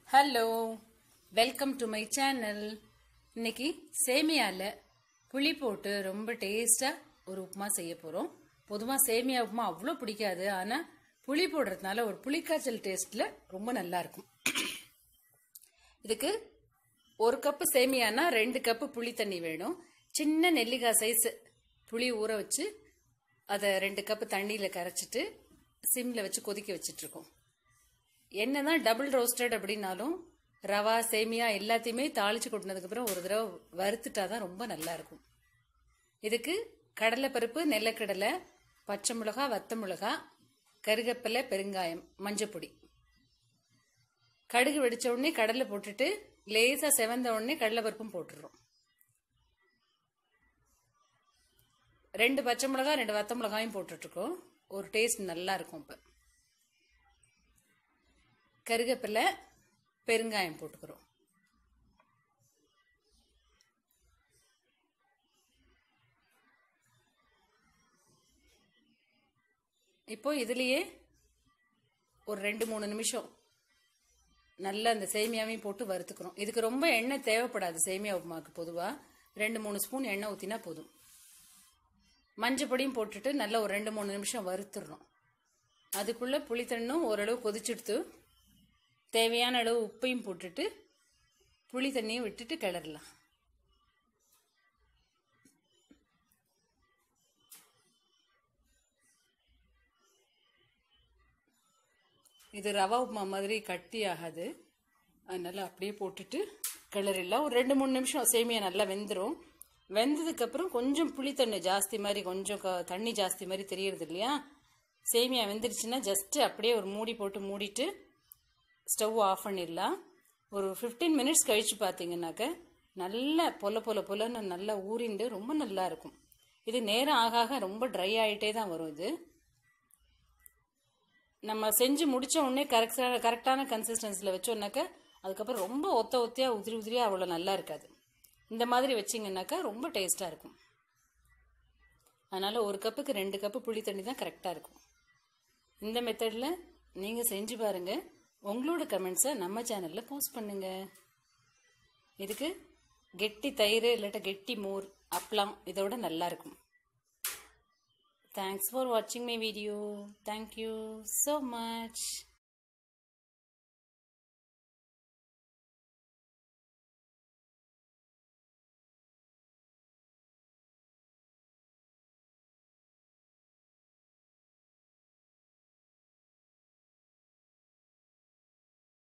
hello welcome to my channel இன்னைக்கு சேமியால புளி போட்டு ரொம்ப டேஸ்டா ஒரு உப்புமா செய்ய போறோம் பொதுவாக சேமியா உப்புமா அவ்வளோ பிடிக்காது ஆனால் புளி போடுறதுனால ஒரு புளிக்காய்ச்சல் டேஸ்ட்ல ரொம்ப நல்லா இருக்கும் இதுக்கு ஒரு கப்பு சேமியானா ரெண்டு கப்பு புளி தண்ணி வேணும் சின்ன நெல்லிக்காய் சைஸ் புளி ஊற வச்சு அதை ரெண்டு கப்பு தண்ணியில் கரைச்சிட்டு சிம்ல வச்சு கொதிக்க வச்சிட்டு இருக்கோம் என்னதான் டபுள் ரோஸ்டட் அப்படின்னாலும் ரவா சேமியா எல்லாத்தையுமே தாளிச்சு கொட்டினதுக்கப்புறம் ஒரு தடவை வறுத்துட்டா தான் ரொம்ப நல்லா இருக்கும் இதுக்கு கடலைப்பருப்பு நெல்லக்கடலை பச்சை மிளகா வத்த மிளகா கருகப்பிலை பெருங்காயம் மஞ்சப்பொடி கடுகு வெடிச்ச உடனே கடலை போட்டுட்டு லேசா செவந்த உடனே கடலைப்பருப்பும் போட்டுடுறோம் ரெண்டு பச்சை மிளகா ரெண்டு வத்த மிளகாயும் போட்டுட்ருக்கோம் ஒரு டேஸ்ட் நல்லா இருக்கும் இப்போ கருகப்பிலை பெருங்காயம் போட்டுக்கிறோம் இப்போ இதுலேயே ஒரு ரெண்டு மூணு நிமிஷம் நல்லா அந்த சேமியாவையும் போட்டு வறுத்துக்கிறோம் இதுக்கு ரொம்ப எண்ணெய் தேவைப்படாது சேமியா உப்புமாக்கு பொதுவாக ரெண்டு மூணு ஸ்பூன் எண்ணெய் ஊற்றினா போதும் மஞ்சப்பொடியும் போட்டுட்டு நல்லா ஒரு ரெண்டு மூணு நிமிஷம் வறுத்துடுறோம் அதுக்குள்ளே புளித்தண்ணும் ஓரளவு கொதிச்சுடுத்து தேவையான அளவு உப்பையும் போட்டுட்டு புளி தண்ணியும் விட்டுட்டு கிளறலாம் இது ரவா உப்புமா மாதிரி கட்டி ஆகாது அதனால அப்படியே போட்டுட்டு கிளறிடலாம் ஒரு ரெண்டு மூணு நிமிஷம் சேமியா நல்லா வெந்துடும் வெந்ததுக்கப்புறம் கொஞ்சம் புளி தண்ணி ஜாஸ்தி மாதிரி கொஞ்சம் க- தண்ணி ஜாஸ்தி மாதிரி தெரியறது இல்லையா சேமியா வெந்துருச்சுன்னா ஜஸ்ட்டு அப்படியே ஒரு மூடி போட்டு மூடிட்டு ஸ்டவ் ஆஃப் பண்ணிடலாம் ஒரு ஃபிஃப்டீன் மினிட்ஸ் கழிச்சு பார்த்தீங்கன்னாக்க நல்ல பொல பொல பொலன்னு நல்லா ஊறிண்டு ரொம்ப நல்லா இருக்கும் இது நேரம் ஆக ஆக ரொம்ப ட்ரை ஆகிட்டே தான் வரும் இது நம்ம செஞ்சு முடிச்ச உடனே கரெக்டான கரெக்டான கன்சிஸ்டன்சியில் வச்சோம்னாக்க அதுக்கப்புறம் ரொம்ப ஒத்த ஒத்தையாக உதிரி உதிரியாக அவ்வளோ நல்லா இருக்காது இந்த மாதிரி வச்சிங்கனாக்கா ரொம்ப டேஸ்ட்டாக இருக்கும் அதனால் ஒரு கப்புக்கு ரெண்டு கப்பு புளி தண்ணி தான் கரெக்டாக இருக்கும் இந்த மெத்தடில் நீங்கள் செஞ்சு பாருங்கள் உங்களோட கமெண்ட்ஸை நம்ம சேனலில் போஸ்ட் பண்ணுங்க இதுக்கு கெட்டி தயிர் இல்லாட்ட கெட்டி மோர் அப்பளம் இதோட நல்லா இருக்கும் தேங்க்ஸ் ஃபார் வாட்சிங் my video thank you so much